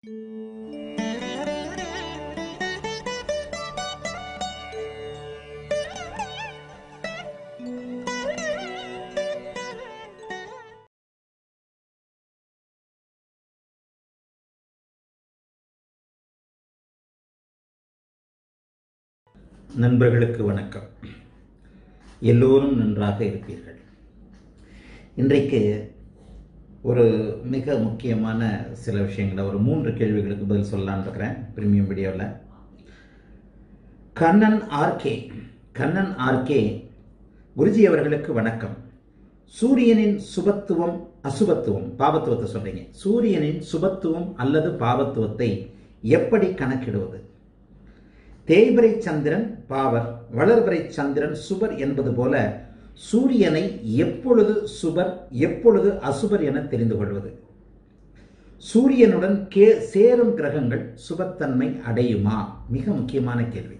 நண்பர்களுக்கு வணக்கம் எல்லோரும் நன்றாக இருப்பீர்கள் இன்றைக்கு ஒரு மிக முக்கியமான சில விஷயங்களை ஒரு மூன்று கேள்விகளுக்கு பதில் சொல்லலான்னு இருக்கிறேன் பிரீமியம் வீடியோவில் கண்ணன் ஆர்கே கண்ணன் ஆர்கே குருஜி அவர்களுக்கு வணக்கம் சூரியனின் சுபத்துவம் அசுபத்துவம் பாபத்துவத்தை சொல்றீங்க சூரியனின் சுபத்துவம் அல்லது பாபத்துவத்தை எப்படி கணக்கிடுவது தேய்பிரை சந்திரன் பாவர் வளர்பிறை சந்திரன் சுபர் என்பது போல சூரியனை எப்பொழுது சுபர் எப்பொழுது அசுபர் என தெரிந்து கொள்வது சூரியனுடன் கே சேரும் கிரகங்கள் சுபத்தன்மை அடையுமா மிக முக்கியமான கேள்வி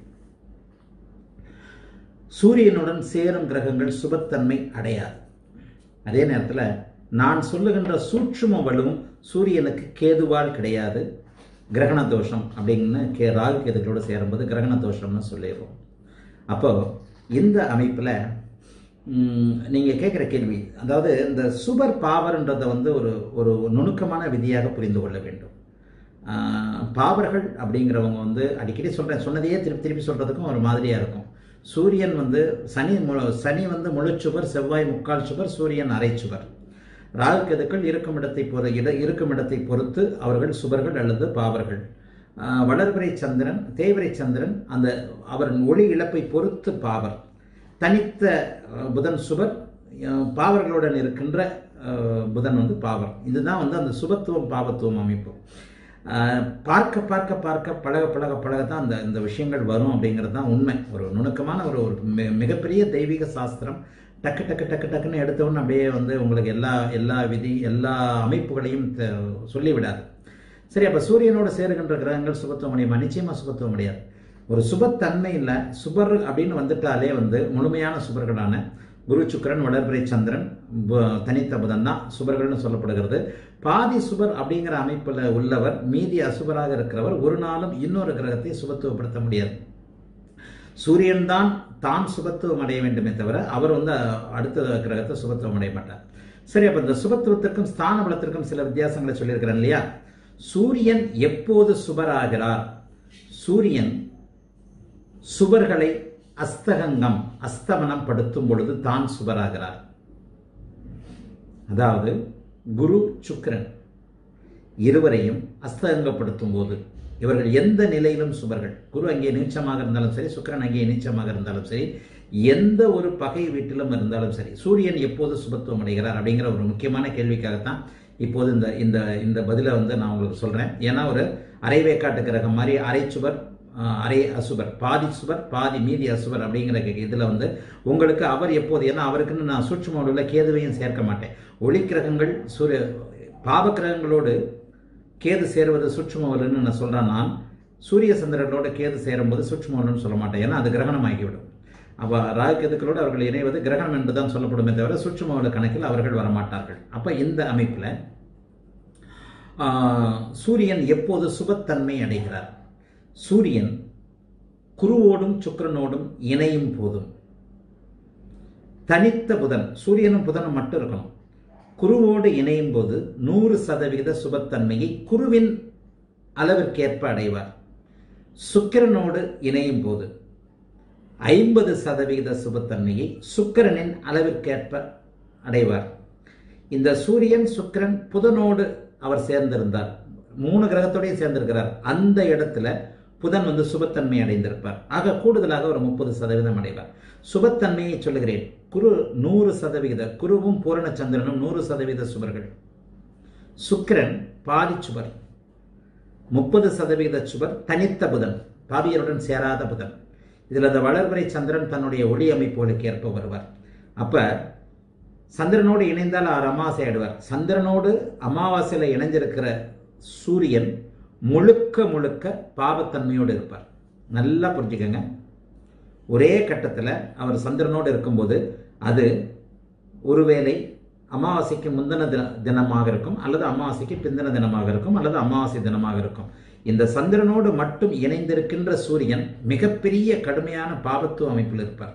சூரியனுடன் சேரும் கிரகங்கள் சுபத்தன்மை அடையாது அதே நேரத்தில் நான் சொல்லுகின்ற சூட்சும வலுவும் சூரியனுக்கு கேதுவால் கிடையாது கிரகண தோஷம் அப்படின்னு கே ராகு கேதுகளோடு சேரும்போது கிரகண தோஷம்னு சொல்லிடுறோம் அப்போ இந்த அமைப்பில் நீங்கள் கேட்குற கேள்வி அதாவது இந்த சுபர் பாவர்ன்றதை வந்து ஒரு ஒரு நுணுக்கமான விதியாக புரிந்து கொள்ள வேண்டும் பாவர்கள் அப்படிங்கிறவங்க வந்து அடிக்கடி சொல்கிறேன் சொன்னதையே திருப்பி திருப்பி சொல்கிறதுக்கும் ஒரு மாதிரியாக இருக்கும் சூரியன் வந்து சனி மு சனி வந்து முழுச்சுவர் செவ்வாய் முக்கால் சுவர் சூரியன் அரை சுவர் ராகு கெதுக்கள் இருக்கும் இடத்தை பொறு இட இருக்கும் இடத்தை பொறுத்து அவர்கள் சுபர்கள் அல்லது பாவர்கள் வளர்பிறை சந்திரன் தேய்பிரை சந்திரன் அந்த அவரின் ஒளி இழப்பை பொறுத்து பாவர் தனித்த புதன் சுபர் பாவர்களுடன் இருக்கின்ற புதன் வந்து பாவர் இதுதான் வந்து அந்த சுபத்துவம் பாவத்துவம் அமைப்பு பார்க்க பார்க்க பார்க்க பழக பழக பழக தான் அந்த இந்த விஷயங்கள் வரும் அப்படிங்கிறது தான் உண்மை ஒரு நுணுக்கமான ஒரு ஒரு மிகப்பெரிய தெய்வீக சாஸ்திரம் டக்கு டக்கு டக்கு டக்குன்னு எடுத்தவுடனே அப்படியே வந்து உங்களுக்கு எல்லா எல்லா விதி எல்லா அமைப்புகளையும் சொல்லிவிடாது சரி அப்போ சூரியனோட சேருகின்ற கிரகங்கள் சுபத்துவம் அடையுமா நிச்சயமாக சுபத்துவம் அடையாது ஒரு சுபத்தன்மை இல்லை சுபர் அப்படின்னு வந்துட்டாலே வந்து முழுமையான சுபர்களான குரு சுக்கரன் வளர்பிறை சந்திரன் தனித்த புதன் தான் சுபர்கள்னு சொல்லப்படுகிறது பாதி சுபர் அப்படிங்கிற அமைப்பில் உள்ளவர் மீதி அசுபராக இருக்கிறவர் ஒரு நாளும் இன்னொரு கிரகத்தை சுபத்துவப்படுத்த முடியாது சூரியன் தான் தான் சுபத்துவம் அடைய வேண்டுமே தவிர அவர் வந்து அடுத்த கிரகத்தை சுபத்துவம் அடைய மாட்டார் சரி அப்ப இந்த சுபத்துவத்திற்கும் ஸ்தான பலத்திற்கும் சில வித்தியாசங்களை சொல்லியிருக்கிறேன் இல்லையா சூரியன் எப்போது சுபராகிறார் சூரியன் சுபர்களை அஸ்தகங்கம் அஸ்தமனம் படுத்தும் பொழுது தான் சுபராகிறார் அதாவது குரு சுக்கரன் இருவரையும் அஸ்தகங்கப்படுத்தும் போது இவர்கள் எந்த நிலையிலும் சுபர்கள் குரு அங்கே நீச்சமாக இருந்தாலும் சரி சுக்கரன் அங்கே நீச்சமாக இருந்தாலும் சரி எந்த ஒரு பகை வீட்டிலும் இருந்தாலும் சரி சூரியன் எப்போது சுபத்துவம் அடைகிறார் அப்படிங்கிற ஒரு முக்கியமான கேள்விக்காகத்தான் இப்போது இந்த இந்த இந்த பதிலை வந்து நான் உங்களுக்கு சொல்கிறேன் ஏன்னா ஒரு அரைவேக்காட்டு கிரகம் மாதிரி அரை சுபர் அரை அசுபர் பாதி சுபர் பாதி மீதி அசுபர் அப்படிங்கிற இதில் வந்து உங்களுக்கு அவர் எப்போது ஏன்னா அவருக்குன்னு நான் சூட்சும உள்ள கேதுவையும் சேர்க்க மாட்டேன் ஒளி கிரகங்கள் சூரிய பாவ கிரகங்களோடு கேது சேருவது சூட்சுமவலுன்னு நான் சொல்கிறேன் நான் சூரிய சந்திரர்களோட கேது சேரும்போது சூட்சுமவலுன்னு சொல்ல மாட்டேன் ஏன்னா அது கிரகணம் ஆகிவிடும் அப்போ ராகு கேதுக்களோடு அவர்கள் இணைவது கிரகணம் என்று தான் சொல்லப்படுமே தவிர சூட்சுமவல கணக்கில் அவர்கள் வரமாட்டார்கள் அப்போ இந்த அமைப்பில் சூரியன் எப்போது சுபத்தன்மை அடைகிறார் சூரியன் குருவோடும் சுக்கரனோடும் இணையும் போதும் தனித்த புதன் சூரியனும் புதனும் மட்டும் இருக்கணும் குருவோடு இணையும் போது நூறு சதவிகித சுபத்தன்மையை குருவின் அளவிற்கேற்ப அடைவார் சுக்கிரனோடு இணையும் போது ஐம்பது சதவிகித சுபத்தன்மையை சுக்கிரனின் அளவிற்கேற்ப அடைவார் இந்த சூரியன் சுக்கிரன் புதனோடு அவர் சேர்ந்திருந்தார் மூணு கிரகத்தோடையும் சேர்ந்திருக்கிறார் அந்த இடத்துல புதன் வந்து சுபத்தன்மை அடைந்திருப்பார் ஆக கூடுதலாக ஒரு முப்பது சதவீதம் அடைவார் சுபத்தன்மையை சொல்லுகிறேன் குரு நூறு சதவிகித குருவும் பூரண சந்திரனும் நூறு சதவீத சுபர்கள் சுக்கிரன் பாதி சுபர் முப்பது சதவீத சுபர் தனித்த புதன் பாவியருடன் சேராத புதன் இதில் அந்த வளர்வரை சந்திரன் தன்னுடைய ஒளி அமைப்புகளுக்கு ஏற்ப வருவார் அப்ப சந்திரனோடு இணைந்தால் அவர் அமாவாசை ஆயிடுவார் சந்திரனோடு அமாவாசையில் இணைஞ்சிருக்கிற சூரியன் முழுக்க முழுக்க பாவத்தன்மையோடு இருப்பார் நல்லா புரிஞ்சுக்கங்க ஒரே கட்டத்தில் அவர் சந்திரனோடு இருக்கும்போது அது ஒருவேளை அமாவாசைக்கு முந்தின தின தினமாக இருக்கும் அல்லது அமாவாசைக்கு பிந்தின தினமாக இருக்கும் அல்லது அமாவாசை தினமாக இருக்கும் இந்த சந்திரனோடு மட்டும் இணைந்திருக்கின்ற சூரியன் மிகப்பெரிய கடுமையான பாவத்துவ அமைப்பில் இருப்பார்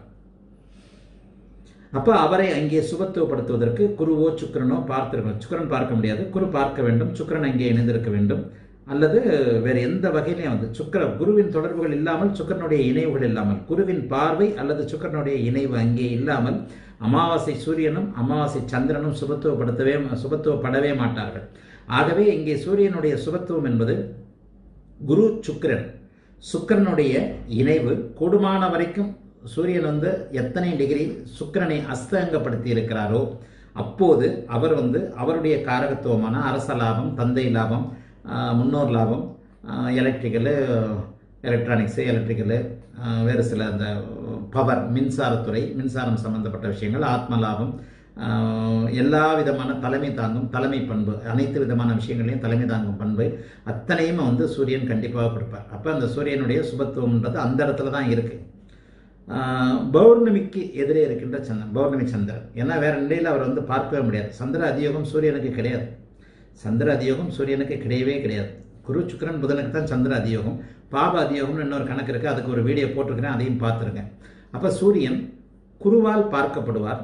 அப்ப அவரை அங்கே சுபத்துவப்படுத்துவதற்கு குருவோ சுக்கிரனோ பார்த்திருக்கணும் சுக்கிரன் பார்க்க முடியாது குரு பார்க்க வேண்டும் சுக்கிரன் அங்கே இணைந்திருக்க வேண்டும் அல்லது வேறு எந்த வகையிலையும் வந்து சுக்கிர குருவின் தொடர்புகள் இல்லாமல் சுக்கிரனுடைய இணைவுகள் இல்லாமல் குருவின் பார்வை அல்லது சுக்கிரனுடைய இணைவு அங்கே இல்லாமல் அமாவாசை சூரியனும் அமாவாசை சந்திரனும் சுபத்துவப்படுத்தவே சுபத்துவப்படவே மாட்டார்கள் ஆகவே இங்கே சூரியனுடைய சுபத்துவம் என்பது குரு சுக்கிரன் சுக்கிரனுடைய இணைவு கூடுமான வரைக்கும் சூரியன் வந்து எத்தனை டிகிரி சுக்கிரனை அஸ்தங்கப்படுத்தி இருக்கிறாரோ அப்போது அவர் வந்து அவருடைய காரகத்துவமான அரச லாபம் தந்தை லாபம் ஆஹ், முன்னோர் லாபம் எலக்ட்ரிக்கலு எலக்ட்ரானிக்ஸு எலக்ட்ரிக்கலு வேறு சில அந்த பவர் மின்சாரத்துறை மின்சாரம் சம்பந்தப்பட்ட விஷயங்கள் ஆத்ம லாபம் ஆஹ், எல்லா விதமான தலைமை தாங்கும் தலைமை பண்பு அனைத்து விதமான விஷயங்களையும் தலைமை தாங்கும் பண்பு அத்தனையும் வந்து சூரியன் கண்டிப்பாக கொடுப்பார் அப்போ அந்த சூரியனுடைய சுபத்துவம்ன்றது அந்த இடத்துல தான் இருக்குது ஆஹ் பௌர்ணமிக்கு எதிரே இருக்கின்ற சந்திரன் பௌர்ணமி சந்திரன் ஏன்னா வேற நிலையில் அவர் வந்து பார்க்கவே முடியாது சந்திர அதியோகம் சூரியனுக்கு கிடையாது சந்திர அதியோகம் சூரியனுக்கு கிடையவே கிடையாது குரு சுக்கிரன் புதனுக்கு தான் சந்திர அதியோகம் பாப அதியோகம்னு இன்னொரு கணக்கு இருக்குது அதுக்கு ஒரு வீடியோ போட்டிருக்கிறேன் அதையும் பார்த்துருங்க அப்போ சூரியன் குருவால் பார்க்கப்படுவார்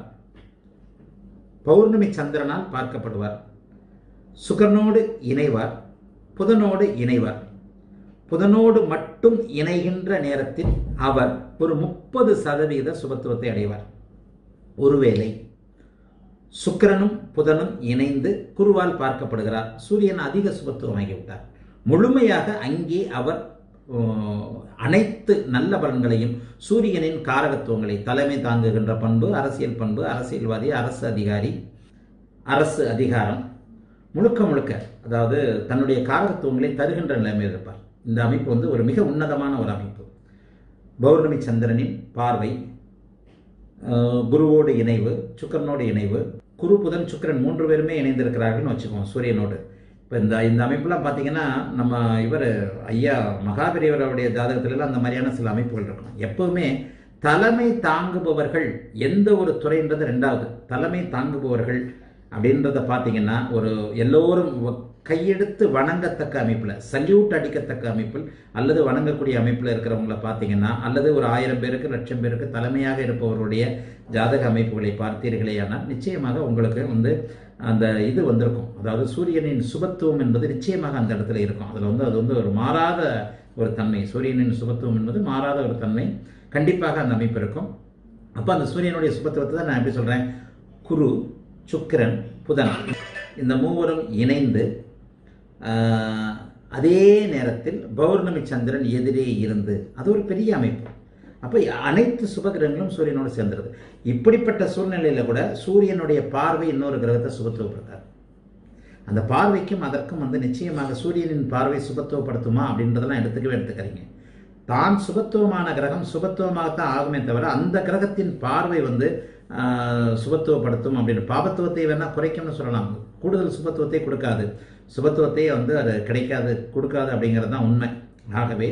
பௌர்ணமி சந்திரனால் பார்க்கப்படுவார் சுகர்னோடு இணைவார் புதனோடு இணைவார் புதனோடு மட்டும் இணைகின்ற நேரத்தில் அவர் ஒரு முப்பது சதவீத சுபத்துவத்தை அடைவார் ஒருவேளை சுக்கிரனும் புதனும் இணைந்து குருவால் பார்க்கப்படுகிறார் சூரியன் அதிக சுபத்துவமாகிவிட்டார் முழுமையாக அங்கே அவர் அஹ், அனைத்து நல்ல பலன்களையும் சூரியனின் காரகத்துவங்களை தலைமை தாங்குகின்ற பண்பு அரசியல் பண்பு அரசியல்வாதி அரசு அதிகாரி அரசு அதிகாரம் முழுக்க முழுக்க அதாவது தன்னுடைய காரகத்துவங்களை தருகின்ற நிலைமையில் இருப்பார் இந்த அமைப்பு வந்து ஒரு மிக உன்னதமான ஒரு அமைப்பு பௌர்ணமி சந்திரனின் பார்வை அஹ், குருவோடு இணைவு சுக்கரனோடு இணைவு குரு புதன் சுக்கிரன் மூன்று பேருமே இணைந்திருக்கிறார்கள்னு வச்சுக்கோங்க சூரியனோடு இப்போ இந்த இந்த அமைப்புலாம் பார்த்தீங்கன்னா நம்ம இவர் ஐயா மகாபெரியவர் அவருடைய ஜாதகத்திலலாம் அந்த மாதிரியான சில அமைப்புகள் இருக்கணும் எப்பவுமே தலைமை தாங்குபவர்கள் எந்த ஒரு துறைன்றது ரெண்டாவது தலைமை தாங்குபவர்கள் அப்படின்றத பார்த்தீங்கன்னா ஒரு எல்லோரும் வ- கையெடுத்து வணங்கத்தக்க அமைப்பில் சல்யூட் அடிக்கத்தக்க அமைப்பில் அல்லது வணங்கக்கூடிய அமைப்பில் இருக்கிறவங்கள பார்த்தீங்கன்னா அல்லது ஒரு ஆயிரம் பேருக்கு லட்சம் பேருக்கு தலைமையாக இருப்பவருடைய ஜாதக அமைப்புகளை பார்த்தீர்களேயானால் நிச்சயமாக உங்களுக்கு வந்து அந்த இது வந்திருக்கும் அதாவது சூரியனின் சுபத்துவம் என்பது நிச்சயமாக அந்த இடத்துல இருக்கும் அதில் வந்து அது வந்து ஒரு மாறாத ஒரு தன்மை சூரியனின் சுபத்துவம் என்பது மாறாத ஒரு தன்மை கண்டிப்பாக அந்த அமைப்பு இருக்கும் அப்போ அந்த சூரியனுடைய சுபத்துவத்தை தான் நான் எப்படி சொல்கிறேன் குரு சுக்கிரன் புதன் இந்த மூவரும் இணைந்து ஆஹ், அதே நேரத்தில் பௌர்ணமி சந்திரன் எதிரே இருந்து அது ஒரு பெரிய அமைப்பு அப்போ அனைத்து சுபகிரகங்களும் சூரியனோடு சேர்ந்துருது இப்படிப்பட்ட சூழ்நிலையில் கூட சூரியனுடைய பார்வை இன்னொரு கிரகத்தை சுபத்துவப்படுத்தார் அந்த பார்வைக்கும் அதற்கும் வந்து நிச்சயமாக சூரியனின் பார்வை சுபத்துவப்படுத்துமா அப்படின்றதெல்லாம் எடுத்துக்கவே எடுத்துக்கிறீங்க தான் சுபத்துவமான கிரகம் சுபத்துவமாகத்தான் ஆகுமே தவிர அந்த கிரகத்தின் பார்வை வந்து ஆஹ், சுபத்துவப்படுத்தும் அப்படின்னு பாபத்துவத்தை வேணா குறைக்கும்னு சொல்லலாம் கூடுதல் சுபத்துவத்தை கொடுக்காது சுபத்துவத்தை வந்து அது கிடைக்காது கொடுக்காது அப்படிங்கிறது தான் உண்மை ஆகவே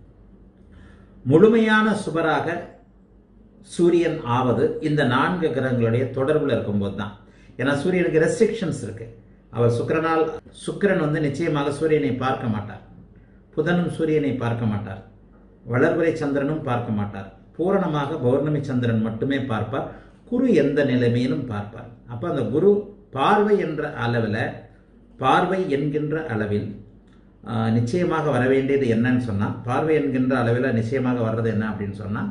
முழுமையான சுபராக சூரியன் ஆவது இந்த நான்கு கிரகங்களுடைய தொடர்பில் இருக்கும்போது தான் ஏன்னா சூரியனுக்கு ரெஸ்ட்ரிக்ஷன்ஸ் இருக்கு அவர் சுக்கிரனால் சுக்கிரன் வந்து நிச்சயமாக சூரியனை பார்க்க மாட்டார் புதனும் சூரியனை பார்க்க மாட்டார் வளர்பிறை சந்திரனும் பார்க்க மாட்டார் பூரணமாக பௌர்ணமி சந்திரன் மட்டுமே பார்ப்பார் குரு எந்த நிலைமையிலும் பார்ப்பார் அப்போ அந்த குரு பார்வை என்ற அளவில் பார்வை என்கின்ற அளவில் ஆஹ், நிச்சயமாக வர வேண்டியது என்னன்னு சொன்னால் பார்வை என்கின்ற அளவில் நிச்சயமாக வர்றது என்ன அப்படின்னு சொன்னால்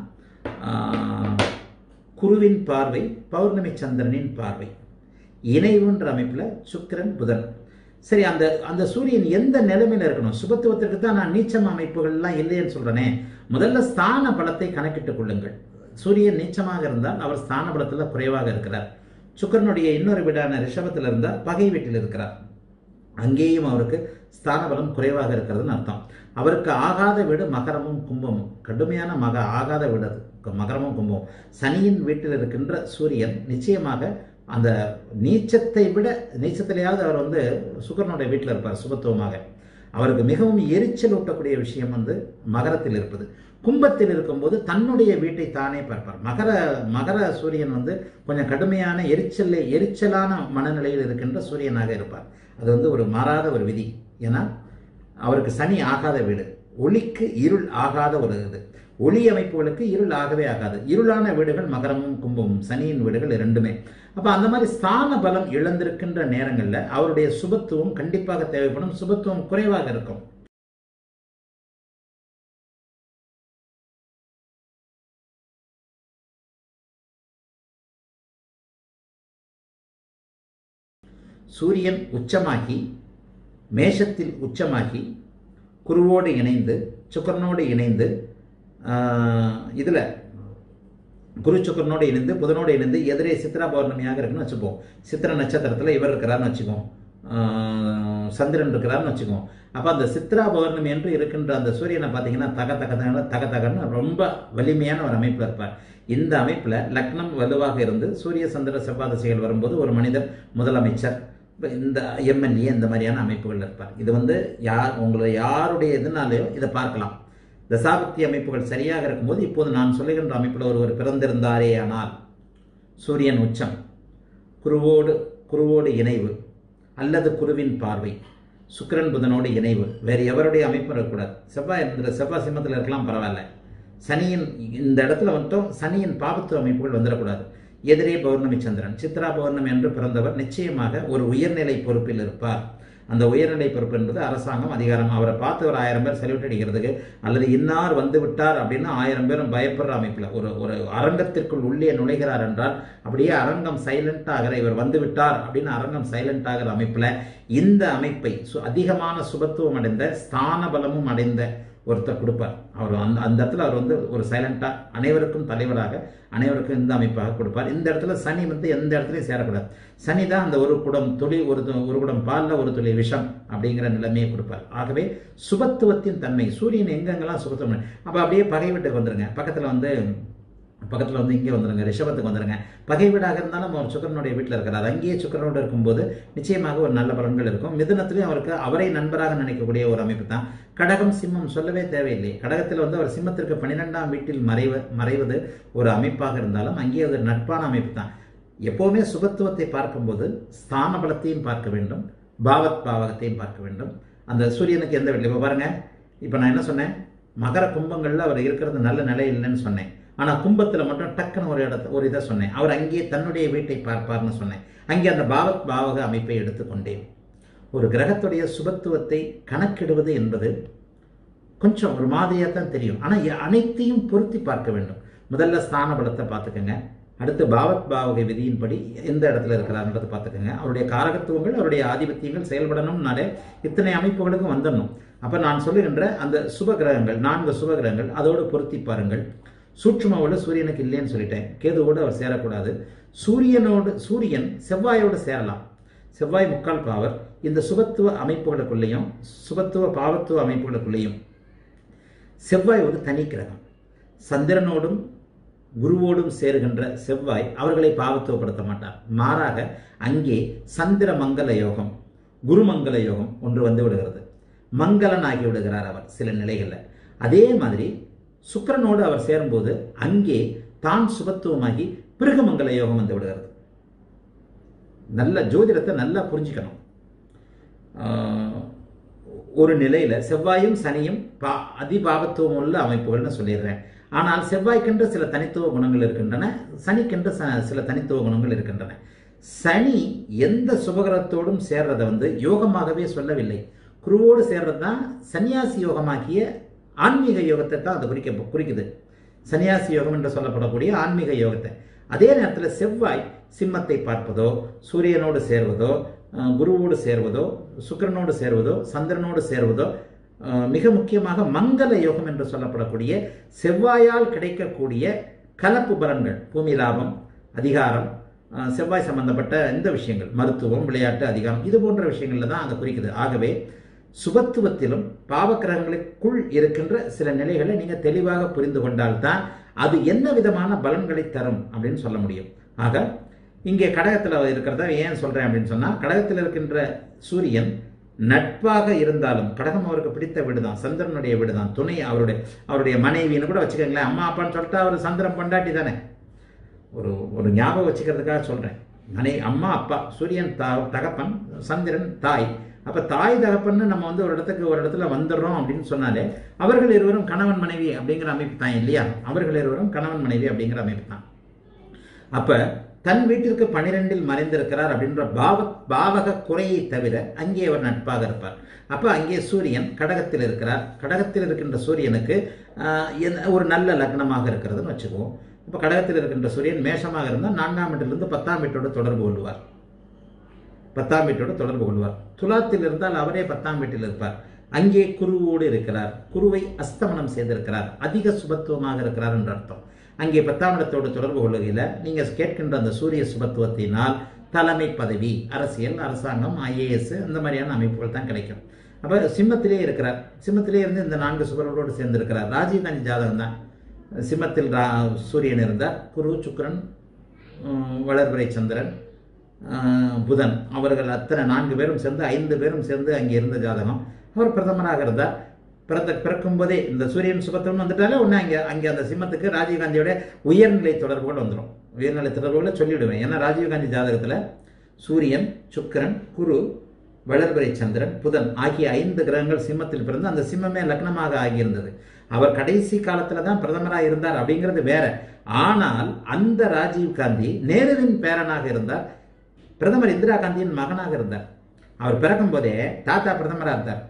குருவின் பார்வை பௌர்ணமி சந்திரனின் பார்வை இணைவுன்ற அமைப்பில் சுக்கிரன் புதன் சரி அந்த அந்த சூரியன் எந்த நிலைமையில இருக்கணும் சுபத்துவத்திற்கு தான் நான் நீச்சம் அமைப்புகள்லாம் இல்லைன்னு சொல்றேனே முதல்ல ஸ்தான பலத்தை கணக்கிட்டுக் கொள்ளுங்கள் சூரியன் நீச்சமாக இருந்தால் அவர் ஸ்தான பலத்தில் குறைவாக இருக்கிறார் சுக்கிரனுடைய இன்னொரு வீடான ரிஷபத்தில் இருந்தால் பகை வீட்டில் இருக்கிறார் அங்கேயும் அவருக்கு ஸ்தான பலம் குறைவாக இருக்கிறதுன்னு அர்த்தம் அவருக்கு ஆகாத வீடு மகரமும் கும்பமும் கடுமையான மக ஆகாத வீடு அது க- மகரமும் கும்பமும் சனியின் வீட்டில் இருக்கின்ற சூரியன் நிச்சயமாக அந்த நீச்சத்தை விட நீச்சத்திலேயாவது அவர் வந்து சுக்கரனுடைய வீட்டில் இருப்பார் சுபத்துவமாக அவருக்கு மிகவும் எரிச்சல் ஊட்டக்கூடிய விஷயம் வந்து மகரத்தில் இருப்பது கும்பத்தில் இருக்கும்போது தன்னுடைய வீட்டை தானே பார்ப்பார் மகர மகர சூரியன் வந்து கொஞ்சம் கடுமையான எரிச்சல் எரிச்சலான மனநிலையில் இருக்கின்ற சூரியனாக இருப்பார் அது வந்து ஒரு மாறாத ஒரு விதி ஏன்னா அவருக்கு சனி ஆகாத வீடு ஒளிக்கு இருள் ஆகாத ஒரு இது ஒளி அமைப்புகளுக்கு இருள் ஆகவே ஆகாது இருளான வீடுகள் மகரமும் கும்பமும் சனியின் வீடுகள் இரண்டுமே அப்ப அந்த மாதிரி ஸ்தான பலம் இழந்திருக்கின்ற நேரங்கள்ல அவருடைய சுபத்துவம் கண்டிப்பாக தேவைப்படும் சுபத்துவம் குறைவாக இருக்கும் சூரியன் உச்சமாகி மேஷத்தில் உச்சமாகி குருவோடு இணைந்து சுக்கரனோடு இணைந்து இதில் குரு சுக்கரனோடு இணைந்து புதனோடு இணைந்து எதிரே சித்ரா பௌர்ணமியாக இருக்குன்னு வச்சுப்போம் சித்திர நட்சத்திரத்தில் இவர் இருக்கிறாருன்னு வச்சுக்கோம் ஆஹ் சந்திரன் இருக்கிறாருன்னு வச்சுக்கோம் அப்போ அந்த சித்ரா பௌர்ணமி என்று இருக்கின்ற அந்த சூரியனை பார்த்தீங்கன்னா தக தக தக தக தகன்னு ரொம்ப வலிமையான ஒரு அமைப்பில் இருப்பார் இந்த அமைப்பில் லக்னம் வலுவாக இருந்து சூரிய சந்திர செவ்வாய் திசைகள் வரும்போது ஒரு மனிதர் முதலமைச்சர் இப்ப இந்த எம்எல்ஏ இந்த மாதிரியான அமைப்புகள் இருப்பார் இது வந்து யார் உங்களை யாருடைய இதனாலேயோ இதை பார்க்கலாம் தசாபக்தி அமைப்புகள் சரியாக இருக்கும்போது இப்போது நான் சொல்லுகின்ற அமைப்பில் ஒருவர் பிறந்திருந்தாரே ஆனால் சூரியன் உச்சம் குருவோடு குருவோடு இணைவு அல்லது குருவின் பார்வை சுக்கிரன் புதனோடு இணைவு வேறு எவருடைய அமைப்பும் இருக்கக்கூடாது செவ்வாய் இருந்த செவ்வாய் சிம்மத்தில் இருக்கலாம் பரவாயில்ல சனியின் இந்த இடத்துல மட்டும் சனியின் பாபத்துவ அமைப்புகள் வந்துடக்கூடாது எதிரே பௌர்ணமி சந்திரன் சித்ரா பௌர்ணமி என்று பிறந்தவர் நிச்சயமாக ஒரு உயர்நிலை பொறுப்பில் இருப்பார் அந்த உயர்நிலை பொறுப்பு என்பது அரசாங்கம் அதிகாரம் அவரை பார்த்து ஒரு ஆயிரம் பேர் செல்யூட் அடிக்கிறதுக்கு அல்லது இன்னார் வந்து விட்டார் அப்படின்னு ஆயிரம் பேரும் பயப்படுற அமைப்பில் ஒரு ஒரு அரங்கத்திற்குள் உள்ளே நுழைகிறார் என்றால் அப்படியே அரங்கம் சைலண்ட் ஆகிற இவர் வந்து விட்டார் அப்படின்னு அரங்கம் சைலண்ட் ஆகிற அமைப்பில் இந்த அமைப்பை சு- அதிகமான சுபத்துவம் அடைந்த ஸ்தான பலமும் அடைந்த ஒருத்தர் கொடுப்பார் அவர் அந்த அந்த இடத்துல அவர் வந்து ஒரு சைலண்டாக அனைவருக்கும் தலைவராக அனைவருக்கும் இந்த அமைப்பாக கொடுப்பார் இந்த இடத்துல சனி வந்து எந்த இடத்துலையும் சேரக்கூடாது சனி தான் அந்த ஒரு குடம் துளி ஒரு து- ஒரு குடம் பாலில் ஒரு துளி விஷம் அப்படிங்கிற நிலைமையை கொடுப்பார் ஆகவே சுபத்துவத்தின் தன்மை சூரியன் எங்கெங்கெல்லாம் சுபத்துவம் அப்போ அப்படியே பகை வீட்டுக்கு வந்துருங்க பக்கத்தில் வந்து பக்கத்தில் வந்து இங்கே வந்துருங்க ரிஷபத்துக்கு வந்துருங்க பகை வீடாக இருந்தாலும் அவர் சுக்கரனுடைய வீட்டில் இருக்கிறார் அங்கேயே சுக்கரனோடு இருக்கும்போது நிச்சயமாக ஒரு நல்ல பலன்கள் இருக்கும் மிதுனத்திலையும் அவருக்கு அவரை நண்பராக நினைக்கக்கூடிய ஒரு அமைப்பு தான் கடகம் சிம்மம் சொல்லவே தேவையில்லை கடகத்தில் வந்து அவர் சிம்மத்திற்கு பன்னிரெண்டாம் வீட்டில் மறைவு மறைவது ஒரு அமைப்பாக இருந்தாலும் அங்கே அது நட்பான அமைப்பு தான் எப்போவுமே சுபத்துவத்தை பார்க்கும்போது ஸ்தான பலத்தையும் பார்க்க வேண்டும் பாவத் பாவகத்தையும் பார்க்க வேண்டும் அந்த சூரியனுக்கு எந்த வீட்டில் இப்போ பாருங்க இப்போ நான் என்ன சொன்னேன் மகர கும்பங்களில் அவர் இருக்கிறது நல்ல நிலை இல்லைன்னு சொன்னேன் ஆனால் கும்பத்தில் மட்டும் டக்குன்னு ஒரு இடத்த ஒரு இதை சொன்னேன் அவர் அங்கேயே தன்னுடைய வீட்டை பார்ப்பார்னு சொன்னேன் அங்கே அந்த பாவத் பாவக அமைப்பை எடுத்துக்கொண்டேன் ஒரு கிரகத்துடைய சுபத்துவத்தை கணக்கிடுவது என்பது கொஞ்சம் ஒரு மாதிரியாக தான் தெரியும் ஆனால் அனைத்தையும் பொருத்தி பார்க்க வேண்டும் முதல்ல ஸ்தான பலத்தை பார்த்துக்கோங்க அடுத்து பாவத் பாவக விதியின்படி எந்த இடத்துல இருக்கிறார்ன்றதை பார்த்துக்கோங்க அவருடைய காரகத்துவங்கள் அவருடைய ஆதிபத்தியங்கள் செயல்படணும்னாலே இத்தனை அமைப்புகளுக்கும் வந்துடணும் அப்போ நான் சொல்லுகின்ற அந்த சுப கிரகங்கள் நான்கு சுப கிரகங்கள் அதோடு பொருத்தி பாருங்கள் சூட்சுமாவோட சூரியனுக்கு இல்லைன்னு சொல்லிட்டேன் கேதுவோடு அவர் சேரக்கூடாது சூரியனோடு சூரியன் செவ்வாயோடு சேரலாம் செவ்வாய் முக்கால் பாவர் இந்த சுபத்துவ அமைப்புகளுக்குள்ளேயும் சுபத்துவ பாவத்துவ அமைப்புகளுக்குள்ளேயும் செவ்வாய் ஒரு தனி கிரகம் சந்திரனோடும் குருவோடும் சேருகின்ற செவ்வாய் அவர்களை பாவத்துவப்படுத்த மாட்டார் மாறாக அங்கே சந்திர மங்கள யோகம் குருமங்கள யோகம் ஒன்று வந்து விடுகிறது மங்களன் ஆகி விடுகிறார் அவர் சில நிலைகளில் அதே மாதிரி சுக்கிரனோடு அவர் சேரும்போது அங்கே தான் சுபத்துவமாகி பிருகமங்கல யோகம் வந்து விடுகிறது நல்ல ஜோதிடத்தை நல்லா புரிஞ்சுக்கணும் ஆஹ், ஒரு நிலையில செவ்வாயும் சனியும் பா அதிபாவத்துவம் உள்ள அமைப்புகள்னு சொல்லிடுறேன் ஆனால் செவ்வாய்க்கென்று சில தனித்துவ குணங்கள் இருக்கின்றன சனிக்கென்று ச- சில தனித்துவ குணங்கள் இருக்கின்றன சனி எந்த சுபகிரகத்தோடும் சேர்றதை வந்து யோகமாகவே சொல்லவில்லை குருவோடு சேர்றது தான் சன்னியாசி யோகமாகிய ஆன்மீக யோகத்தை தான் அது குறிக்க குறிக்குது சன்னியாசி யோகம் என்று சொல்லப்படக்கூடிய ஆன்மீக யோகத்தை அதே நேரத்தில் செவ்வாய் சிம்மத்தை பார்ப்பதோ சூரியனோடு சேர்வதோ அஹ், குருவோடு சேர்வதோ சுக்கிரனோடு சேர்வதோ சந்திரனோடு சேர்வதோ அஹ், மிக முக்கியமாக மங்கள யோகம் என்று சொல்லப்படக்கூடிய செவ்வாயால் கிடைக்கக்கூடிய கலப்பு பலன்கள் பூமி லாபம் அதிகாரம் அஹ், செவ்வாய் சம்பந்தப்பட்ட இந்த விஷயங்கள் மருத்துவம் விளையாட்டு அதிகாரம் இது போன்ற விஷயங்கள்ல தான் அதை குறிக்குது ஆகவே சுபத்துவத்திலும் பாவக்கிரகங்களுக்குள் இருக்கின்ற சில நிலைகளை நீங்க தெளிவாக புரிந்து கொண்டால்தான் அது என்ன விதமான பலன்களை தரும் அப்படின்னு சொல்ல முடியும் ஆக இங்கே கடகத்தில் இருக்கிறத ஏன் சொல்றேன் அப்படின்னு சொன்னா கடகத்தில் இருக்கின்ற சூரியன் நட்பாக இருந்தாலும் கடகம் அவருக்கு பிடித்த வீடு தான் சந்திரனுடைய வீடு தான் துணை அவருடைய அவருடைய மனைவின்னு கூட வச்சுக்கோங்களேன் அம்மா அப்பான்னு சொல்லிட்டு அவர் சந்திரன் பொண்டாட்டி தானே ஒரு ஒரு ஞாபகம் வச்சுக்கிறதுக்காக சொல்கிறேன் மனை அம்மா அப்பா சூரியன் தா தகப்பன் சந்திரன் தாய் அப்போ தாய் தகப்பன்னு நம்ம வந்து ஒரு இடத்துக்கு ஒரு இடத்துல வந்துடுறோம் அப்படின்னு சொன்னாலே அவர்கள் இருவரும் கணவன் மனைவி அப்படிங்கிற அமைப்பு தான் இல்லையா அவர்கள் இருவரும் கணவன் மனைவி அப்படிங்கிற அமைப்பு தான் அப்ப தன் வீட்டிற்கு பனிரெண்டில் மறைந்திருக்கிறார் அப்படின்ற பாவ பாவக குறையை தவிர அங்கே அவர் நட்பாக இருப்பார் அப்ப அங்கே சூரியன் கடகத்தில் இருக்கிறார் கடகத்தில் இருக்கின்ற சூரியனுக்கு ஆஹ், என்ன- ஒரு நல்ல லக்னமாக இருக்கிறதுன்னு வச்சுக்குவோம் இப்ப கடகத்தில் இருக்கின்ற சூரியன் மேஷமாக இருந்தால் நான்காம் வீட்டிலிருந்து பத்தாம் வீட்டோடு தொடர்பு கொள்வார் பத்தாம் வீட்டோடு தொடர்பு கொள்வார் துலாத்தில் இருந்தால் அவரே பத்தாம் வீட்டில் இருப்பார் அங்கே குருவோடு இருக்கிறார் குருவை அஸ்தமனம் செய்திருக்கிறார் அதிக சுபத்துவமாக இருக்கிறார் என்ற அர்த்தம் அங்கே பத்தாம் இடத்தோடு தொடர்பு கொள்ளுகையில் நீங்கள் கேட்கின்ற அந்த சூரிய சுபத்துவத்தினால் தலைமை பதவி அரசியல் அரசாங்கம் ஐஏஎஸ் இந்த மாதிரியான அமைப்புகள் தான் கிடைக்கும் அப்போ சிம்மத்திலே இருக்கிறார் சிம்மத்திலே இருந்து இந்த நான்கு சுபர்களோடு சேர்ந்திருக்கிறார் ராஜீவ்காந்தி ஜாதகம் தான் சிம்மத்தில் ரா சூரியன் இருந்தார் குரு சுக்கிரன் உம், வளர்பிறை சந்திரன் ஆஹ், புதன் அவர்கள் அத்தனை நான்கு பேரும் சேர்ந்து ஐந்து பேரும் சேர்ந்து அங்கே இருந்த ஜாதகம் அவர் பிரதமராக இருந்தார் பிறந்த பிறக்கும் போதே இந்த சூரியன் சுபத்தம்னு வந்துட்டாலே ஒன்று அங்கே அங்கே அந்த சிம்மத்துக்கு ராஜீவ்காந்தியோட உயர்நிலை தொடர்புகள் வந்துடும் உயர்நிலை தொடர்புகளை சொல்லிவிடுவேன் ஏன்னா ராஜீவ்காந்தி ஜாதகத்தில் சூரியன் சுக்கிரன் குரு வளர்பிறை சந்திரன் புதன் ஆகிய ஐந்து கிரகங்கள் சிம்மத்தில் பிறந்து அந்த சிம்மமே லக்னமாக ஆகியிருந்தது அவர் கடைசி காலத்துல தான் பிரதமராக இருந்தார் அப்படிங்கிறது வேற ஆனால் அந்த ராஜீவ் காந்தி நேருவின் பேரனாக இருந்தார் பிரதமர் இந்திரா காந்தியின் மகனாக இருந்தார் அவர் பிறக்கும் போதே தாத்தா பிரதமராக இருந்தார்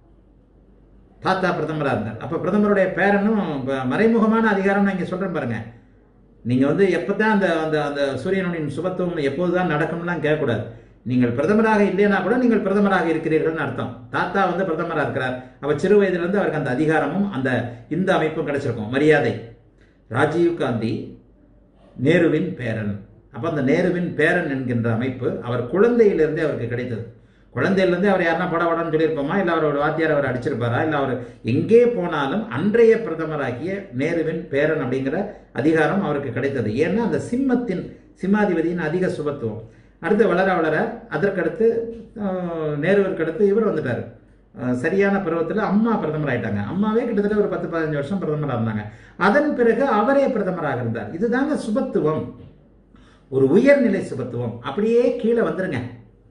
தாத்தா பிரதமராக இருந்தார் அப்போ பிரதமருடைய பேரனும் ப- மறைமுகமான அதிகாரம் நான் இங்கே சொல்கிறேன் பாருங்க நீங்கள் வந்து எப்போ தான் அந்த அந்த அந்த சூரியனுடைய சுபத்துவம் எப்போது தான் நடக்கும்லாம் கேட்கக்கூடாது நீங்கள் பிரதமராக இல்லைனா கூட நீங்கள் பிரதமராக இருக்கிறீர்கள்னு அர்த்தம் தாத்தா வந்து பிரதமராக இருக்கிறார் அவர் சிறு வயதிலிருந்து அவருக்கு அந்த அதிகாரமும் அந்த இந்த அமைப்பும் கிடைச்சிருக்கும் மரியாதை ராஜீவ் காந்தி நேருவின் பேரன் அப்போ அந்த நேருவின் பேரன் என்கின்ற அமைப்பு அவர் குழந்தையிலிருந்தே அவருக்கு கிடைத்தது குழந்தையிலிருந்தே அவர் யாருன்னா பட படம்னு சொல்லியிருப்போமா இல்லை அவரோட வாத்தியார் அவர் அடிச்சிருப்பாரா இல்லை அவர் எங்கே போனாலும் அன்றைய பிரதமராகிய நேருவின் பேரன் அப்படிங்கிற அதிகாரம் அவருக்கு கிடைத்தது ஏன்னா அந்த சிம்மத்தின் சிம்மாதிபதியின் அதிக சுபத்துவம் அடுத்து வளர வளர அதற்கடுத்து ஆஹ், நேருவிற்கு அடுத்து இவர் வந்துட்டார் ஆஹ், சரியான பருவத்தில் அம்மா பிரதமர் ஆயிட்டாங்க அம்மாவே கிட்டத்தட்ட ஒரு பத்து பதினஞ்சு வருஷம் பிரதமராக இருந்தாங்க அதன் பிறகு அவரே பிரதமராக இருந்தார் இதுதாங்க சுபத்துவம் ஒரு உயர்நிலை சுபத்துவம் அப்படியே கீழே வந்துருங்க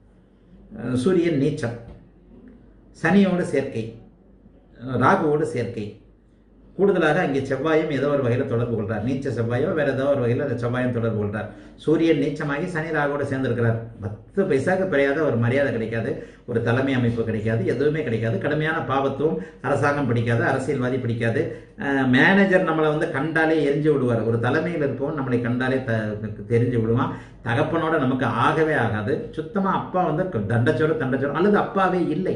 அஹ் சூரியன் நீச்சம் சனியோடு சேர்க்கை அஹ் ராகுவோடு சேர்க்கை கூடுதலாக அங்கே செவ்வாயும் ஏதோ ஒரு வகையில் தொடர்பு கொள்றார் நீச்ச செவ்வாயோ வேற ஏதோ ஒரு வகையில் அந்த செவ்வாயும் தொடர்பு கொள்றார் சூரியன் நீச்சமாகி சனி ராகுவோட சேர்ந்திருக்கிறார் பத்து பைசாக்கு பெரியாத ஒரு மரியாதை கிடைக்காது ஒரு தலைமை அமைப்பு கிடைக்காது எதுவுமே கிடைக்காது கடுமையான பாவத்துவம் அரசாங்கம் பிடிக்காது அரசியல்வாதி பிடிக்காது அஹ் மேனேஜர் நம்மளை வந்து கண்டாலே எரிஞ்சு விடுவார் ஒரு தலைமையில் இருப்பவன் நம்மளை கண்டாலே த தெரிஞ்சு விடுவான் தகப்பனோட நமக்கு ஆகவே ஆகாது சுத்தமா அப்பா வந்து தண்டச்சோறு தண்டச்சோறு அல்லது அப்பாவே இல்லை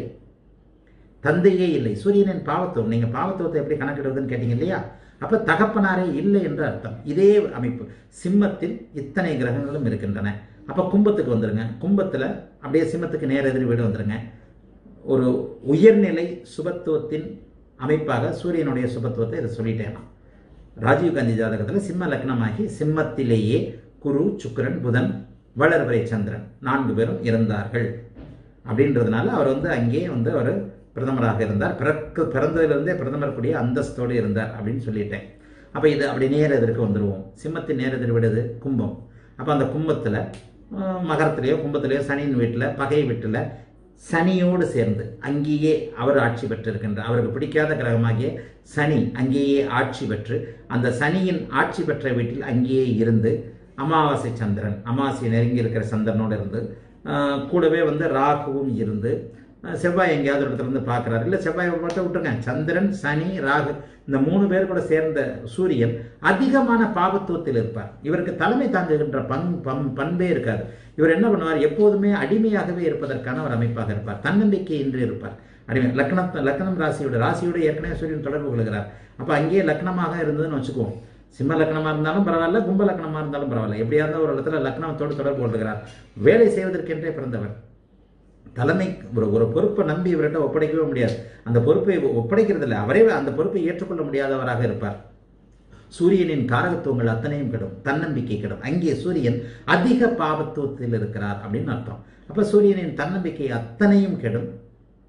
தந்தையே இல்லை சூரியனின் பாவத்துவம் நீங்க பாவத்துவத்தை எப்படி கணக்கிடுவதுன்னு கேட்டீங்க இல்லையா அப்ப தகப்பனாரே இல்லை என்று அர்த்தம் இதே அமைப்பு சிம்மத்தில் இத்தனை கிரகங்களும் இருக்கின்றன அப்ப கும்பத்துக்கு வந்துருங்க கும்பத்துல அப்படியே சிம்மத்துக்கு நேர் எதிர் வீடு வந்துருங்க ஒரு உயர்நிலை சுபத்துவத்தின் அமைப்பாக சூரியனுடைய சுபத்துவத்தை இதை சொல்லிட்டேன் நான். ராஜீவ்காந்தி ஜாதகத்தில் சிம்ம லக்னமாகி சிம்மத்திலேயே குரு சுக்கிரன் புதன் வளர்வரை சந்திரன் நான்கு பேரும் இருந்தார்கள் அப்படின்றதுனால அவர் வந்து அங்கேயே வந்து அவர் பிரதமராக இருந்தார் பிறக்க பிறந்ததிலிருந்தே பிரதமர் கூடிய அந்தஸ்தோடு இருந்தார் அப்படின்னு சொல்லிட்டேன் அப்போ இது அப்படி நேர் எதிர்க்கு வந்துடுவோம் சிம்மத்தின் நேர் எதிர் விடுது கும்பம் அப்போ அந்த கும்பத்தில் மகரத்திலேயோ கும்பத்திலேயோ சனியின் வீட்டில் பகை வீட்டில் சனியோடு சேர்ந்து அங்கேயே அவர் ஆட்சி பெற்றிருக்கின்றார் அவருக்கு பிடிக்காத கிரகமாகிய சனி அங்கேயே ஆட்சி பெற்று அந்த சனியின் ஆட்சி பெற்ற வீட்டில் அங்கேயே இருந்து அமாவாசை சந்திரன் அமாவாசை நெருங்கி இருக்கிற சந்திரனோடு இருந்து ஆஹ், கூடவே வந்து ராகுவும் இருந்து ஆஹ், செவ்வாய் எங்கேயாவது ஒரு இடத்துல இருந்து பார்க்குறாரு இல்லை செவ்வாய் மட்டும் விட்டுருங்க சந்திரன் சனி ராகு இந்த மூணு பேர் கூட சேர்ந்த சூரியன் அதிகமான பாவத்துவத்தில் இருப்பார் இவருக்கு தலைமை தாங்குகின்ற பண் பம் பண்பே இருக்காது இவர் என்ன பண்ணுவார் எப்போதுமே அடிமையாகவே இருப்பதற்கான ஒரு அமைப்பாக இருப்பார் தன்னம்பிக்கை இன்றி இருப்பார் அடிமை லக்னம் லக்னம் ராசியோட ராசியோட ஏற்கனவே சூரியன் தொடர்பு கொள்கிறார் அப்போ அங்கேயே லக்னமாக இருந்ததுன்னு வச்சுக்குவோம் சிம்ம லக்னமாக இருந்தாலும் பரவாயில்ல கும்ப லக்னமாக இருந்தாலும் பரவாயில்ல எப்படியா இருந்தால் ஒரு இடத்துல லக்னத்தோடு தொடர்பு கொள்கிறார் வேலை செய்வதற்கென்றே பிறந்தவர் தலைமை ஒரு ஒரு பொறுப்பை நம்பி இவர்கிட்ட ஒப்படைக்கவே முடியாது அந்த பொறுப்பை ஒப்படைக்கிறது இல்லை அவரே அந்த பொறுப்பை ஏற்றுக்கொள்ள முடியாதவராக இருப்பார் சூரியனின் காரகத்துவங்கள் அத்தனையும் கெடும் தன்னம்பிக்கை கெடும் அங்கே சூரியன் அதிக பாவத்துவத்தில் இருக்கிறார் அப்படின்னு அர்த்தம் அப்ப சூரியனின் தன்னம்பிக்கை அத்தனையும் கெடும்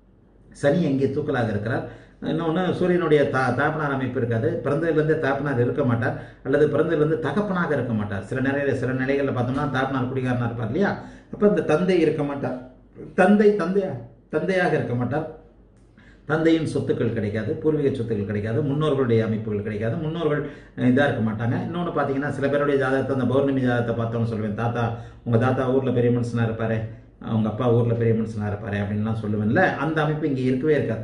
சனி எங்கே தூக்கலாக இருக்கிறார் இன்னொன்று சூரியனுடைய தா தாப்பனார் அமைப்பு இருக்காது பிறந்ததிலிருந்தே தாப்பனார் இருக்க மாட்டார் அல்லது பிறந்ததிலிருந்து தகப்பனாக இருக்க மாட்டார் சில நிறைய சில நிலைகளில் பார்த்தோம்னா தாப்பனார் குடிகாரனாக இருப்பார் இல்லையா அப்போ இந்த தந்தை இருக்க மாட்டார் தந்தை தந்தையா தந்தையாக இருக்க மாட்டார் தந்தையின் சொத்துக்கள் கிடைக்காது பூர்வீக சொத்துக்கள் கிடைக்காது முன்னோர்களுடைய அமைப்புகள் கிடைக்காது முன்னோர்கள் இதாக இருக்க மாட்டாங்க இன்னொன்று பார்த்தீங்கன்னா சில பேருடைய ஜாதகத்தை அந்த பௌர்ணமி ஜாதகத்தை பார்த்தோன்னு சொல்லுவேன் தாத்தா உங்கள் தாத்தா ஊரில் பெரிய மனுஷனாக இருப்பார் அவங்க அப்பா ஊரில் பெரிய மனுஷனாக இருப்பார் அப்படின்லாம் சொல்லுவேன்ல அந்த அமைப்பு இங்கே இருக்கவே இருக்காது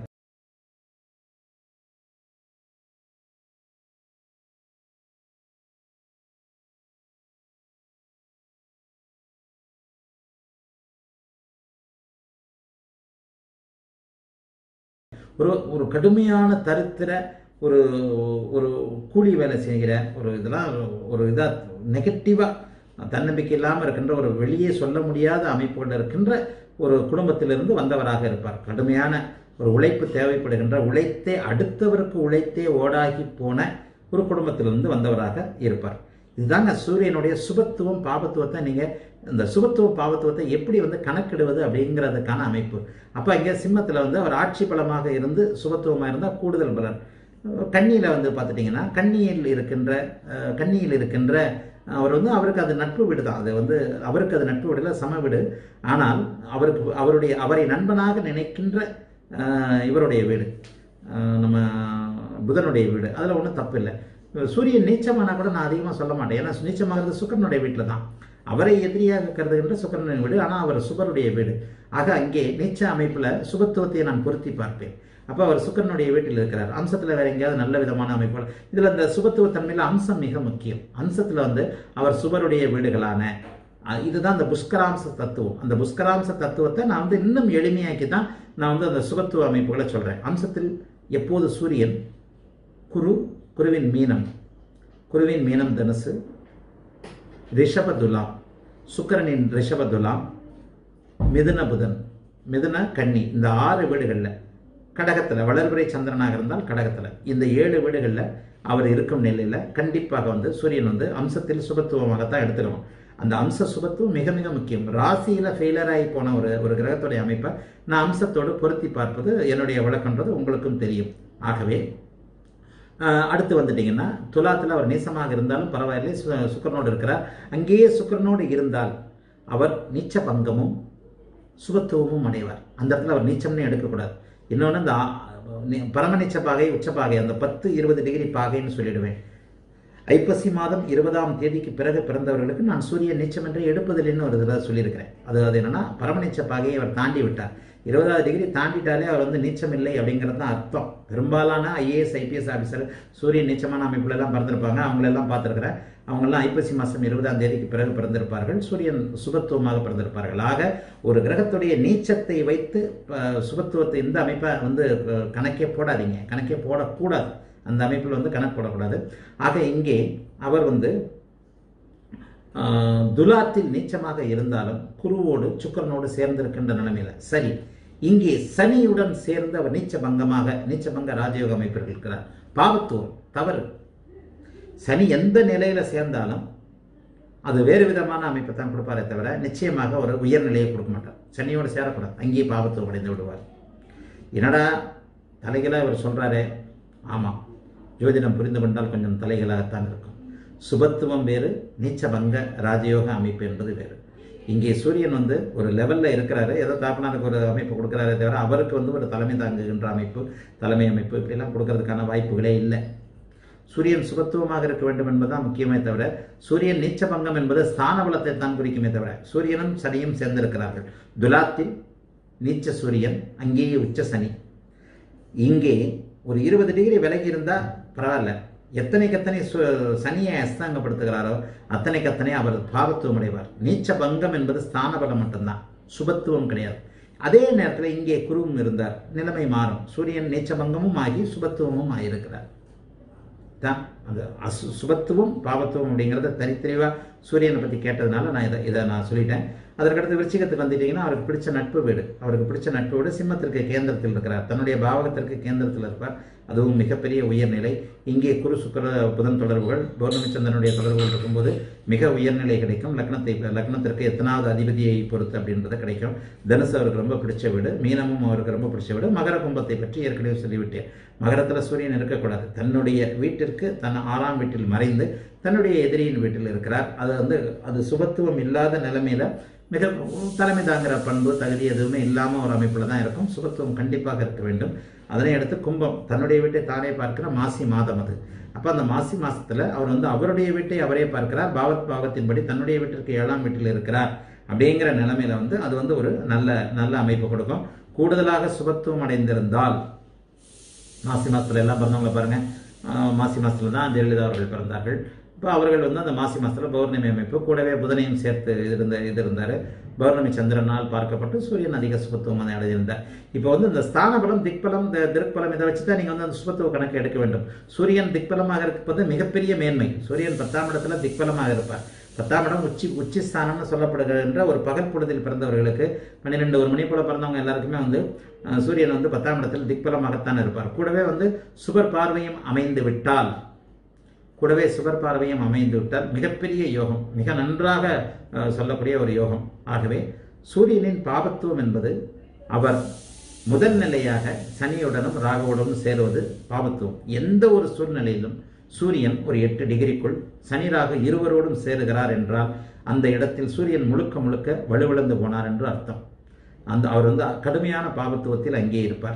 ஒரு ஒரு கடுமையான தரித்திர ஒரு ஒரு கூலி வேலை செய்கிற ஒரு இதெல்லாம் ஒரு இதாக நெகட்டிவாக தன்னம்பிக்கை இல்லாமல் இருக்கின்ற ஒரு வெளியே சொல்ல முடியாத அமைப்புகள் இருக்கின்ற ஒரு குடும்பத்திலிருந்து வந்தவராக இருப்பார் கடுமையான ஒரு உழைப்பு தேவைப்படுகின்ற உழைத்தே அடுத்தவருக்கு உழைத்தே ஓடாகி போன ஒரு குடும்பத்திலிருந்து வந்தவராக இருப்பார் இதுதாங்க சூரியனுடைய சுபத்துவம் பாபத்துவத்தை நீங்கள் இந்த சுபத்துவ பாவத்துவத்தை எப்படி வந்து கணக்கிடுவது அப்படிங்கிறதுக்கான அமைப்பு அப்போ இங்கே சிம்மத்தில் வந்து அவர் ஆட்சி பலமாக இருந்து சுபத்துவமாக இருந்தால் கூடுதல் பலன் கன்னியில் வந்து பார்த்துட்டிங்கன்னா கன்னியில் இருக்கின்ற கன்னியில் இருக்கின்ற அவர் வந்து அவருக்கு அது நட்பு வீடு தான் அது வந்து அவருக்கு அது நட்பு வீடுல சம வீடு ஆனால் அவருக்கு அவருடைய அவரை நண்பனாக நினைக்கின்ற இவருடைய வீடு நம்ம புதனுடைய வீடு அதில் ஒன்றும் தப்பு இல்லை சூரியன் நீச்சமானா கூட நான் அதிகமாக சொல்ல மாட்டேன் ஏன்னா நீச்சமாகிறது சுக்கரனுடைய வீட்டில் தான் அவரை எதிரியாக கருதுகின்ற சுக்கரனின் வீடு ஆனால் அவர் சுபருடைய வீடு ஆக அங்கே நீச்ச அமைப்பில் சுபத்துவத்தை நான் பொருத்தி பார்ப்பேன் அப்போ அவர் சுக்கரனுடைய வீட்டில் இருக்கிறார் அம்சத்தில் வேற எங்கேயாவது நல்ல விதமான அமைப்புகள் இதில் இந்த சுபத்துவ தன்மையில் அம்சம் மிக முக்கியம் அம்சத்தில் வந்து அவர் சுபருடைய வீடுகளான இதுதான் அந்த புஷ்கராம்ச தத்துவம் அந்த புஷ்கராம்ச தத்துவத்தை நான் வந்து இன்னும் எளிமையாக்கி தான் நான் வந்து அந்த சுபத்துவ அமைப்புகளை சொல்கிறேன் அம்சத்தில் எப்போது சூரியன் குரு குருவின் மீனம் குருவின் மீனம் தனுசு ரிஷபதுலாம் சுக்கரனின் ரிஷபதுலாம் மிதுன புதன் மிதுன கன்னி இந்த ஆறு வீடுகளில் கடகத்தில் வளர்பிறை சந்திரனாக இருந்தால் கடகத்தில் இந்த ஏழு வீடுகளில் அவர் இருக்கும் நிலையில் கண்டிப்பாக வந்து சூரியன் வந்து அம்சத்தில் சுபத்துவமாகத்தான் எடுத்துக்கணும் அந்த அம்ச சுபத்துவம் மிக மிக முக்கியம் ராசியில் ஃபெயிலர் ஆகி போன ஒரு ஒரு கிரகத்துடைய அமைப்பை நான் அம்சத்தோடு பொருத்தி பார்ப்பது என்னுடைய வழக்கன்றது உங்களுக்கும் தெரியும் ஆகவே அடுத்து வந்துட்டிங்கன்னா துலாத்தில் அவர் நீசமாக இருந்தாலும் பரவாயில்லை சுக்கரனோடு இருக்கிறார் அங்கேயே சுக்கரனோடு இருந்தால் அவர் நீச்ச பங்கமும் சுபத்துவமும் அடைவார் அந்த இடத்துல அவர் நீச்சம்னே எடுக்கக்கூடாது இன்னொன்று இந்த பரமநீச்ச பாகை உச்சப்பாகை அந்த பத்து இருபது டிகிரி பாகைன்னு சொல்லிடுவேன் ஐப்பசி மாதம் இருபதாம் தேதிக்கு பிறகு பிறந்தவர்களுக்கு நான் சூரிய நீச்சம் என்று எடுப்பதில்லைன்னு ஒரு இதில் சொல்லியிருக்கிறேன் அது அது என்னன்னா பரமநீச்ச பாகையை அவர் தாண்டி விட்டார் இருபதாவது டிகிரி தாண்டிட்டாலே அவர் வந்து நீச்சம் இல்லை அப்படிங்கிறது தான் அர்த்தம் பெரும்பாலான ஐஏஎஸ் ஐபிஎஸ் ஆஃபீஸர் சூரியன் நீச்சமான அமைப்புலெல்லாம் பிறந்திருப்பாங்க அவங்களெல்லாம் பார்த்துருக்குறேன் அவங்கெல்லாம் ஐப்பசி மாதம் இருபதாம் தேதிக்கு பிறகு பிறந்திருப்பார்கள் சூரியன் சுபத்துவமாக பிறந்திருப்பார்கள் ஆக ஒரு கிரகத்துடைய நீச்சத்தை வைத்து சுபத்துவத்தை இந்த அமைப்பை வந்து கணக்கே போடாதீங்க கணக்கே போடக்கூடாது அந்த அமைப்பில் வந்து கணக்கு போடக்கூடாது ஆக இங்கே அவர் வந்து துலாத்தில் நீச்சமாக இருந்தாலும் குருவோடு சுக்கரனோடு சேர்ந்திருக்கின்ற நிலைமையில சரி இங்கே சனியுடன் சேர்ந்து அவர் நீச்ச பங்கமாக நீச்சபங்க ராஜயோக அமைப்பில் இருக்கிறார் பாவத்துவம் தவறு சனி எந்த நிலையில சேர்ந்தாலும் அது வேறு விதமான அமைப்பை தான் கொடுப்பாரே தவிர நிச்சயமாக ஒரு உயர்நிலையை கொடுக்க மாட்டார் சனியோடு சேரக்கூடாது அங்கேயே பாவத்துவம் அடைந்து விடுவார் என்னடா தலைகளாக இவர் சொல்றாரே ஆமாம் ஜோதிடம் புரிந்து கொண்டால் கொஞ்சம் தலைகளாகத்தான் இருக்கும் சுபத்துவம் வேறு நீச்சபங்க ராஜயோக அமைப்பு என்பது வேறு இங்கே சூரியன் வந்து ஒரு லெவலில் இருக்கிறாரு ஏதோ தாப்பனாருக்கு ஒரு அமைப்பு கொடுக்குறாரே தவிர அவருக்கு வந்து ஒரு தலைமை தாங்குகின்ற அமைப்பு தலைமை அமைப்பு இப்படிலாம் கொடுக்கறதுக்கான வாய்ப்புகளே இல்லை சூரியன் சுபத்துவமாக இருக்க வேண்டும் என்பதுதான் முக்கியமே தவிர சூரியன் நீச்சபங்கம் என்பது ஸ்தான பலத்தை தான் குறிக்குமே தவிர சூரியனும் சனியும் சேர்ந்திருக்கிறார்கள் துலாத்தில் நீச்ச சூரியன் அங்கேயே உச்ச சனி இங்கே ஒரு இருபது டிகிரி விலகி இருந்தால் பரவாயில்ல எத்தனைக்கு எத்தனை சனியை அஸ்தாங்கப்படுத்துகிறாரோ அத்தனைக்கு அத்தனை அவர் பாவத்துவம் அடைவார் நீச்ச பங்கம் என்பது ஸ்தான பலம் மட்டும்தான் சுபத்துவம் கிடையாது அதே நேரத்தில் இங்கே குருவும் இருந்தார் நிலைமை மாறும் சூரியன் நீச்ச பங்கமும் ஆகி சுபத்துவமும் ஆகியிருக்கிறார் தான் அந்த அசு சுபத்துவம் பாவத்துவம் அப்படிங்கிறத தனித்தெளிவாக சூரியனை பற்றி கேட்டதுனால நான் இதை இதை நான் சொல்லிட்டேன் அதற்கடுத்து விருச்சிகத்துக்கு வந்துட்டீங்கன்னா அவருக்கு பிடிச்ச நட்பு வீடு அவருக்கு பிடிச்ச நட்பு வீடு சிம்மத்திற்கு கேந்திரத்தில் இருக்கிறார் தன்னுடைய பாவகத்திற்கு கேந்திரத்தில் இருப்பார் அதுவும் மிகப்பெரிய உயர்நிலை இங்கே குரு சுக்கர புதன் தொடர்புகள் பௌர்ணமி சந்திரனுடைய தொடர்புகள் இருக்கும்போது மிக உயர்நிலை கிடைக்கும் லக்னத்தை லக்னத்திற்கு எத்தனாவது அதிபதியை பொறுத்து அப்படின்றது கிடைக்கும் தனுசு அவருக்கு ரொம்ப பிடிச்ச வீடு மீனமும் அவருக்கு ரொம்ப பிடிச்ச வீடு மகர கும்பத்தை பற்றி ஏற்கனவே சொல்லிவிட்டேன் மகரத்தில் சூரியன் இருக்கக்கூடாது தன்னுடைய வீட்டிற்கு தன் ஆறாம் வீட்டில் மறைந்து தன்னுடைய எதிரியின் வீட்டில் இருக்கிறார் அது வந்து அது சுபத்துவம் இல்லாத நிலைமையில மிக தலைமை தாங்குற பண்பு தகுதி எதுவுமே இல்லாமல் ஒரு அமைப்பில் தான் இருக்கும் சுபத்துவம் கண்டிப்பாக இருக்க வேண்டும் அதனை அடுத்து கும்பம் தன்னுடைய வீட்டை தானே பார்க்கிற மாசி மாதம் அது அப்போ அந்த மாசி மாசத்துல அவர் வந்து அவருடைய வீட்டை அவரே பார்க்கிறார் பாவத் பாவத்தின்படி தன்னுடைய வீட்டிற்கு ஏழாம் வீட்டில் இருக்கிறார் அப்படிங்கிற நிலைமையில வந்து அது வந்து ஒரு நல்ல நல்ல அமைப்பு கொடுக்கும் கூடுதலாக சுபத்துவம் அடைந்திருந்தால் மாசி மாசத்துல எல்லாம் பிறந்தவங்களை பாருங்க ஆஹ் மாசி மாசத்துல தான் ஜெயலலிதா அவர்கள் பிறந்தார்கள் இப்போ அவர்கள் வந்து அந்த மாசி மாசத்துல பௌர்ணமி அமைப்பு கூடவே புதனையும் சேர்த்து இருந்த இது இருந்தார் பௌர்ணமி சந்திரனால் பார்க்கப்பட்டு சூரியன் அதிக சுபத்துவம் அதை அடைந்திருந்தார் இப்போ வந்து இந்த ஸ்தான பலம் திக்பலம் இந்த திருப்பலம் இதை வச்சு தான் நீங்கள் வந்து அந்த சுபத்துவ கணக்கு எடுக்க வேண்டும் சூரியன் திக்பலமாக இருப்பது மிகப்பெரிய மேன்மை சூரியன் பத்தாம் இடத்துல திக்பலமாக இருப்பார் பத்தாம் இடம் உச்சி உச்சி ஸ்தானம்னு சொல்லப்படுகின்ற ஒரு பகல் பொழுதில் பிறந்தவர்களுக்கு பன்னிரெண்டு ஒரு மணி போல பிறந்தவங்க எல்லாருக்குமே வந்து அஹ், சூரியன் வந்து பத்தாம் இடத்தில் திக்பலமாகத்தான் இருப்பார் கூடவே வந்து சுபர் பார்வையும் அமைந்து விட்டால் கூடவே சுபர் பார்வையும் அமைந்து விட்டால் மிகப்பெரிய யோகம் மிக நன்றாக அஹ், சொல்லக்கூடிய ஒரு யோகம் ஆகவே சூரியனின் பாபத்துவம் என்பது அவர் முதல் நிலையாக சனியுடனும் ராகுவுடனும் சேருவது பாபத்துவம் எந்த ஒரு சூழ்நிலையிலும் சூரியன் ஒரு எட்டு டிகிரிக்குள் சனி ராகு இருவரோடும் சேருகிறார் என்றால் அந்த இடத்தில் சூரியன் முழுக்க முழுக்க வலுவிழந்து போனார் என்று அர்த்தம் அந்த அவர் வந்து கடுமையான பாபத்துவத்தில் அங்கே இருப்பார்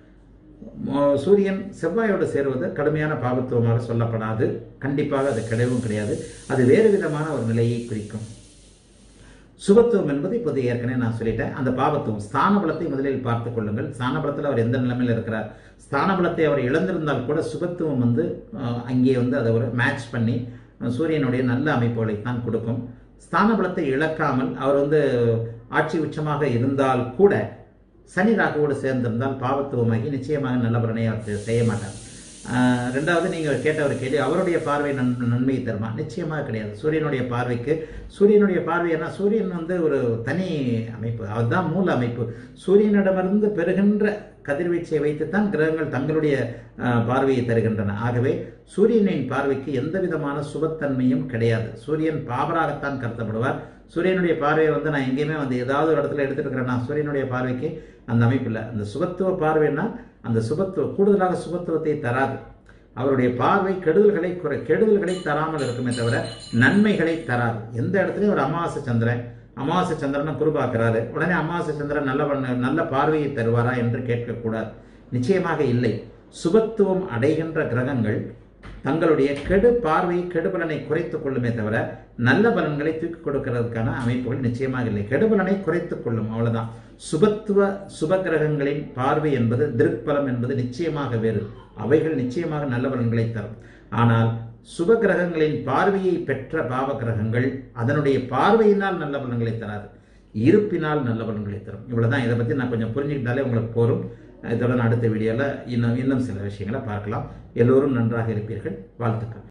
மோ- சூரியன் செவ்வாயோடு சேருவது கடுமையான பாபத்துவமாக சொல்லப்படாது கண்டிப்பாக அது கிடையவும் கிடையாது அது வேறு விதமான ஒரு நிலையை குறிக்கும் சுபத்துவம் என்பது இப்போது ஏற்கனவே நான் சொல்லிட்டேன் அந்த பாவத்துவம் ஸ்தான பலத்தை முதலில் பார்த்துக் கொள்ளுங்கள் ஸ்தான பலத்தில் அவர் எந்த நிலைமையில் இருக்கிறார் ஸ்தான பலத்தை அவர் இழந்திருந்தால் கூட சுபத்துவம் வந்து அஹ், அங்கே வந்து அதை ஒரு மேட்ச் பண்ணி அஹ், சூரியனுடைய நல்ல அமைப்புகளை தான் கொடுக்கும் ஸ்தான பலத்தை இழக்காமல் அவர் வந்து ஆட்சி உச்சமாக இருந்தால் கூட சனி ராகுவோடு சேர்ந்திருந்தால் பாவத்துவமாகி நிச்சயமாக நல்ல பலனை அவர் செ- செய்ய மாட்டார் ஆஹ் ரெண்டாவது நீங்கள் கேட்ட ஒரு கேள்வி அவருடைய பார்வை நன் நன்மையை தருமா நிச்சயமாக கிடையாது சூரியனுடைய பார்வைக்கு சூரியனுடைய பார்வை என்ன சூரியன் வந்து ஒரு தனி அமைப்பு அதுதான் மூல அமைப்பு சூரியனிடமிருந்து பெறுகின்ற கதிர்வீச்சை வைத்துத்தான் கிரகங்கள் தங்களுடைய ஆஹ், பார்வையை தருகின்றன ஆகவே சூரியனின் பார்வைக்கு எந்த விதமான சுபத்தன்மையும் கிடையாது சூரியன் பாபராகத்தான் கருதப்படுவார் சூரியனுடைய பார்வையை வந்து நான் எங்கேயுமே வந்து ஏதாவது ஒரு இடத்துல எடுத்துட்டு இருக்கிறேன்னா சூரியனுடைய பார்வைக்கு அந்த அமைப்பு இல்லை அந்த சுபத்துவ பார்வைன்னா அந்த சுபத்துவ கூடுதலாக சுபத்துவத்தை தராது அவருடைய பார்வை கெடுதல்களை குறை கெடுதல்களை தராமல் இருக்குமே தவிர நன்மைகளை தராது எந்த இடத்துலையும் ஒரு அமாவாசை சந்திரன் அமாவாசை சந்திரனை குருபாக்குறாரு உடனே அமாவாசை சந்திரன் நல்ல பண்ண- நல்ல பார்வையை தருவாரா என்று கேட்கக்கூடாது நிச்சயமாக இல்லை சுபத்துவம் அடைகின்ற கிரகங்கள் தங்களுடைய கெடு பார்வை கெடுபலனை குறைத்துக் கொள்ளுமே தவிர நல்ல பலன்களை தூக்கி கொடுக்கிறதுக்கான அமைப்புகள் நிச்சயமாக இல்லை கெடுபலனை குறைத்துக் கொள்ளும் அவ்வளவுதான் சுபத்துவ சுப கிரகங்களின் பார்வை என்பது திருப்பலம் என்பது நிச்சயமாக வேறு அவைகள் நிச்சயமாக நல்ல பலன்களை தரும் ஆனால் சுப கிரகங்களின் பார்வையை பெற்ற பாவ கிரகங்கள் அதனுடைய பார்வையினால் நல்ல பலன்களை தராது இருப்பினால் நல்ல பலன்களை தரும் இவ்வளவுதான் இதை பத்தி நான் கொஞ்சம் புரிஞ்சுக்கிட்டாலே உங்களுக்கு போரும் இதோட நான் அடுத்த வீடியோவில் இன்னும் இன்னும் சில விஷயங்களை பார்க்கலாம் எல்லோரும் நன்றாக இருப்பீர்கள் வாழ்த்துக்கள்